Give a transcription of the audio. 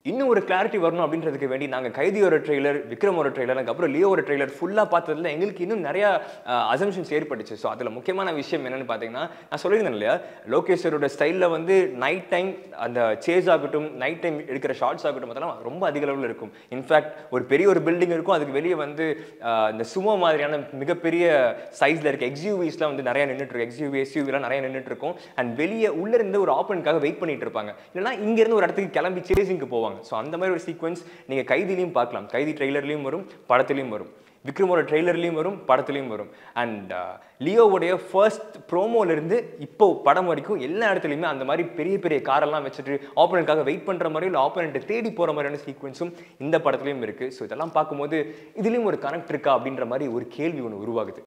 இன்னும் ஒரு கிளாரிட்டி வரணும் அப்படின்றதுக்கு வேண்டி நாங்கள் கைதி ஒரு ட்ரெய்லர் விக்ரம் ஒரு ட்ரெய்லர் அதுக்கப்புறம் லியோ ஒரு ட்ரெய்லர் ஃபுல்லாக பார்த்ததுல எங்களுக்கு இன்னும் நிறைய அசம்ஷன்ஸ் ஏற்பட்டுச்சு ஸோ அதில் முக்கியமான விஷயம் என்னன்னு பார்த்தீங்கன்னா நான் சொல்லியிருந்தேன் இல்லையா லோகேஸ்வரோட ஸ்டைலில் வந்து நைட் டைம் அந்த சேஸ் ஆகட்டும் நைட் டைம் எடுக்கிற ஷார்ட்ஸ் ஆகட்டும் அதெல்லாம் ரொம்ப அதிக அளவில் இருக்கும் இன்ஃபேக்ட் ஒரு பெரிய ஒரு பில்டிங் இருக்கும் அதுக்கு வெளியே வந்து ஆஹ், இந்த சுமோ மாதிரியான மிகப்பெரிய சைஸில் இருக்க எக்ஸியூவிஸ்லாம் வந்து நிறைய நின்றுட்டு இருக்கும் எக்ஸியூவி எஸ்யூவிலாம் நிறைய நின்றுட்டு இருக்கும் அண்ட் வெளியே உள்ள இருந்து ஒரு ஆப்பனுக்காக வெயிட் பண்ணிட்டு இருப்பாங்க இல்லைன்னா இங்கேருந்து ஒரு இடத்துக்கு கிளம்பி சேசிங்க்கு போவாங்க ஸோ அந்த மாதிரி ஒரு சீக்வன்ஸ் நீங்கள் கைதிலையும் பார்க்கலாம் கைதி ட்ரெய்லர்லையும் வரும் படத்துலையும் வரும் விக்ரமோட ட்ரெய்லர்லையும் வரும் படத்துலையும் வரும் அண்ட் லியோவுடைய ஃபர்ஸ்ட் ப்ரோமோலேருந்து இப்போ படம் வரைக்கும் எல்லா இடத்துலையுமே அந்த மாதிரி பெரிய பெரிய காரெல்லாம் வச்சுட்டு ஆப்போனண்ட்காக வெயிட் பண்ணுற மாதிரியும் இல்லை ஆப்போனண்ட்டை தேடி போகிற மாதிரியான சீக்வன்ஸும் இந்த படத்துலையும் இருக்குது ஸோ இதெல்லாம் பார்க்கும்போது இதுலேயும் ஒரு கனெக்ட் இருக்கா அப்படின்ற மாதிரி ஒரு கேள்வி ஒன்று உருவாகுது